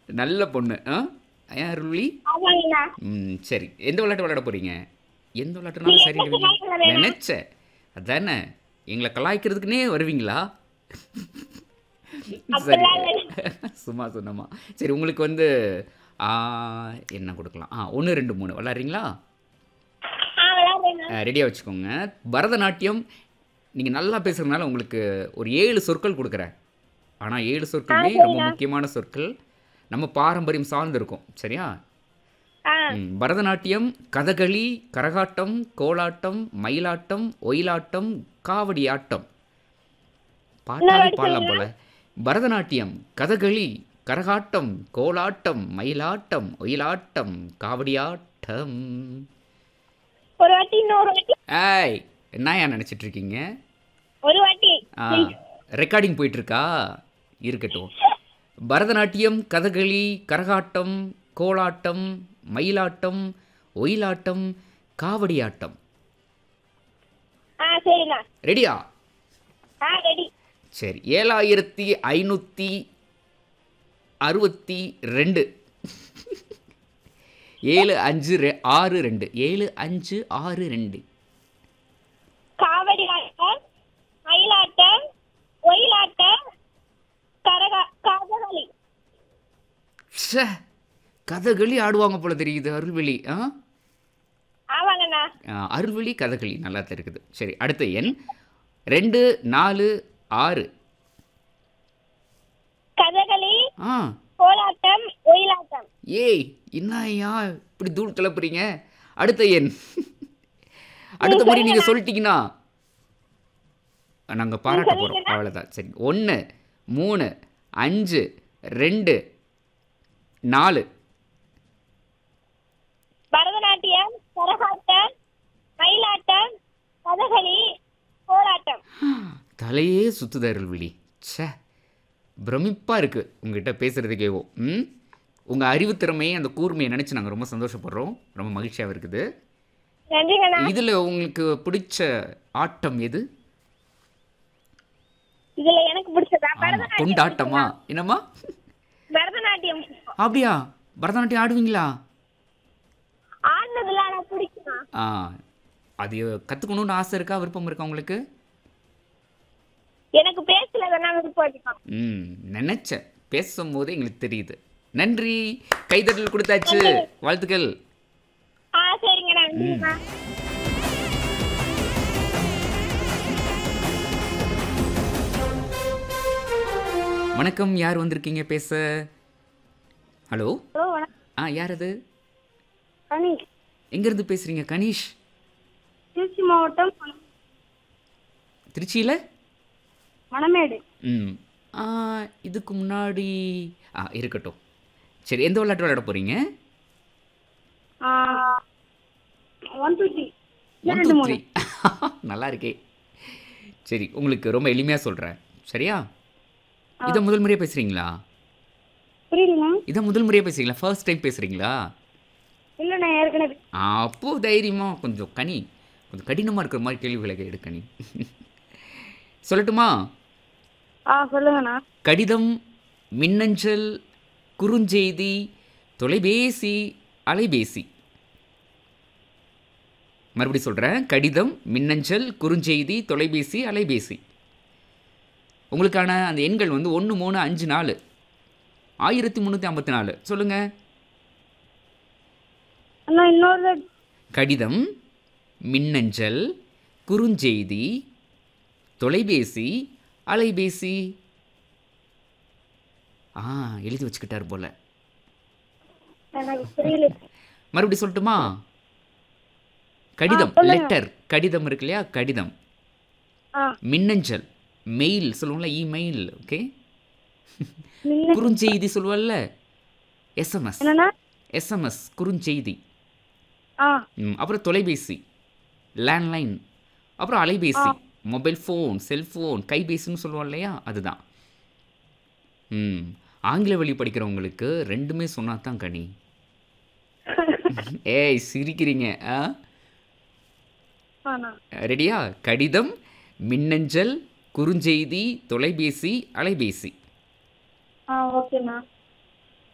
நல்ல பொண்ணு ஆ ஏன் அருள்வி ஆமாங்கண்ணா ம் சரி எந்த விளையாட்டு விளையாட போறீங்க எந்த விளையாட்டுனாலும் சரி வருவீங்க நினைச்சேன் அதானே எங்களை கலாய்க்கிறதுக்குனே வருவீங்களா சரி சும்மா சொன்னமா சரி உங்களுக்கு வந்து ஆ, என்ன கொடுக்கலாம் ஆ ஒன்று ரெண்டு மூணு விளாட்றீங்களா ஆ விளையாடுறேண்ணா ரெடியாக வச்சுக்கோங்க பரதநாட்டியம் நீங்கள் நல்லா பேசுகிறதுனால உங்களுக்கு ஒரு ஏழு சொற்கள் கொடுக்குறேன் ஆனால் ஏழு சொற்களுமே ரொம்ப முக்கியமான சொற்கள் நம்ம பாரம்பரியம் சார்ந்து இருக்கும் சரியா ஆ ம், பரதநாட்டியம் கதகளி கரகாட்டம் கோலாட்டம் மயிலாட்டம் ஒயிலாட்டம் காவடி ஆட்டம் பாட்டாலே பாடலாம் போல பரதநாட்டியம் கதகளி கரகாட்டம் கோலாட்டம் மயிலாட்டம் ஒயிலாட்டம் காவடியாட்டம் ஒரு வாட்டி இன்னொரு வாட்டி ஏய் என்னயா நினச்சிட்டு இருக்கீங்க ஒரு வாட்டி ஆ ரெக்கார்டிங் போயிட்டு இருக்கா இருக்கட்டும் பரதநாட்டியம் கதகளி கரகாட்டம் கோலாட்டம் மயிலாட்டம் ஒயிலாட்டம் காவடியாட்டம் ஆ சரிண்ணா ரெடியா ஆ ரெடி சரி ஏழாயிரத்தி ஐநூற்றி அறுபத்தி ரெண்டு ஏழு அஞ்சு ரெ ஆறு ரெண்டு ஏழு அஞ்சு ஆறு ரெண்டு காவடி ஆட்டம் மயிலாட்டம் ஒயிலாட்டம் கரகா கதகளி ச்சே கதகளி ஆடுவாங்க போல தெரியுது அருள்வெளி ஆ ஆமாங்கண்ணா ஆ, அருள்வெளி கதகளி நல்லா தான் இருக்குது சரி அடுத்த எண் ரெண்டு நாலு ஆறு கதகளி ஆ கோலாட்டம் ஒயிலாட்டம் ஏய் என்னய்யா இப்படி தூள் கிளப்புறீங்க அடுத்த எண் அடுத்த முறை நீங்கள் சொல்லிட்டீங்கன்னா நாங்கள் பாராட்ட போகிறோம் அவ்வளோதான் சரி ஒன்று மூணு அஞ்சு ரெண்டு நாலு பரதநாட்டியம் கரகாட்டம் மயிலாட்டம் கதகளி கோலாட்டம் தலையே சுத்துது அருள்விழி ச்சே பிரமிப்பாக இருக்குது உங்ககிட்ட பேசுகிறதுக்கேவோ ம் உங்கள் அறிவுத்திறமையை அந்த கூர்மையை நினச்சி நாங்கள் ரொம்ப சந்தோஷப்படுறோம் ரொம்ப மகிழ்ச்சியாக இருக்குது நன்றிங்கண்ணா இதில் உங்களுக்கு பிடிச்ச ஆட்டம் எது இதுல எனக்கு பிடிச்சதா ஆமா, பரதநாட்டியம் கொண்டாட்டமா என்னம்மா பரதநாட்டியம் அப்படியா பரதநாட்டியம் ஆடுவீங்களா ஆடினதுல எனக்கு பிடிக்குமா ஆ அது கற்றுக்கணுன்னு ஆசை இருக்கா விருப்பம் இருக்கா உங்களுக்கு எனக்கு பேசல வேணா விருப்பம் அதிகம் ம் நினச்சேன் பேசும்போதே எங்களுக்கு தெரியுது நன்றி கைதட்டல் கொடுத்தாச்சு வாழ்த்துக்கள் ஆ சரிங்கண்ணா நன்றிங்கண்ணா வணக்கம் யார் வந்திருக்கீங்க பேச ஹலோ ஹலோ வணக்கம் ஆ யார் அது கணேஷ் எங்கேருந்து பேசுகிறீங்க கணீஷ் திருச்சி மாவட்டம் மண- திருச்சியில் மணமேடு ம் ஆ, இதுக்கு முன்னாடி ஆ இருக்கட்டும் சரி எந்த விளையாட்டு விளையாட போகிறீங்க one two three one two three நல்லா இருக்கே சரி உங்களுக்கு ரொம்ப எளிமையாக சொல்கிறேன் சரியா இதை முதல் முறையாக பேசுகிறீங்களா புரியுதுண்ணா இதை முதல் முறையாக பேசுகிறீங்களா ஃபர்ஸ்ட் டைம் பேசுகிறீங்களா இல்லைண்ணா ஏற்கனவே அப்போ தைரியமாக கொஞ்சம் கனி கொஞ்சம் கடினமாக இருக்கிற மாதிரி கேள்விகளை எடு கனி சொல்லட்டுமா ஆ சொல்லுங்கண்ணா கடிதம் மின்னஞ்சல் குறுஞ்செய்தி தொலைபேசி அலைபேசி மறுபடி சொல்கிறேன் கடிதம் மின்னஞ்சல் குறுஞ்செய்தி தொலைபேசி அலைபேசி உங்களுக்கான அந்த எண்கள் வந்து ஒன்று மூணு அஞ்சு நாலு ஆயிரத்தி முந்நூற்றி ஐம்பத்தி நாலு சொல்லுங்கள் அண்ணா இன்னொரு கடிதம் மின்னஞ்சல் குறுஞ்செய்தி தொலைபேசி அலைபேசி ஆ எழுதி வச்சுக்கிட்டார் போல எனக்கு புரியல மறுபடியும் சொல்லட்டுமா கடிதம் லெட்டர் கடிதம் இருக்கு இல்லையா கடிதம் ஆ மின்னஞ்சல் மெயில் சொல்லுவோம்ல இமெயில் ஓகே முன்ன குறுஞ்செய்தி சொல்லுவோம்ல எஸ்எம்எஸ் என்னண்ணா எஸ்எம்எஸ் குறுஞ்செய்தி ஆ ம், அப்புறம் தொலைபேசி லேண்ட்லைன் அப்புறம் அலைபேசி மொபைல் ஃபோன் செல்ஃபோன் கைபேசின்னு சொல்லுவோம் இல்லையா அதுதான் ம் ஆங்கில வழி படிக்கிறவங்களுக்கு ரெண்டுமே சொன்னா தான் கனி ஏய் சிரிக்கிறீங்க ஆ ஆண்ணா ரெடியா கடிதம் மின்னஞ்சல் குறுஞ்செய்தி தொலைபேசி அலைபேசி ஆ ஓகேண்ணா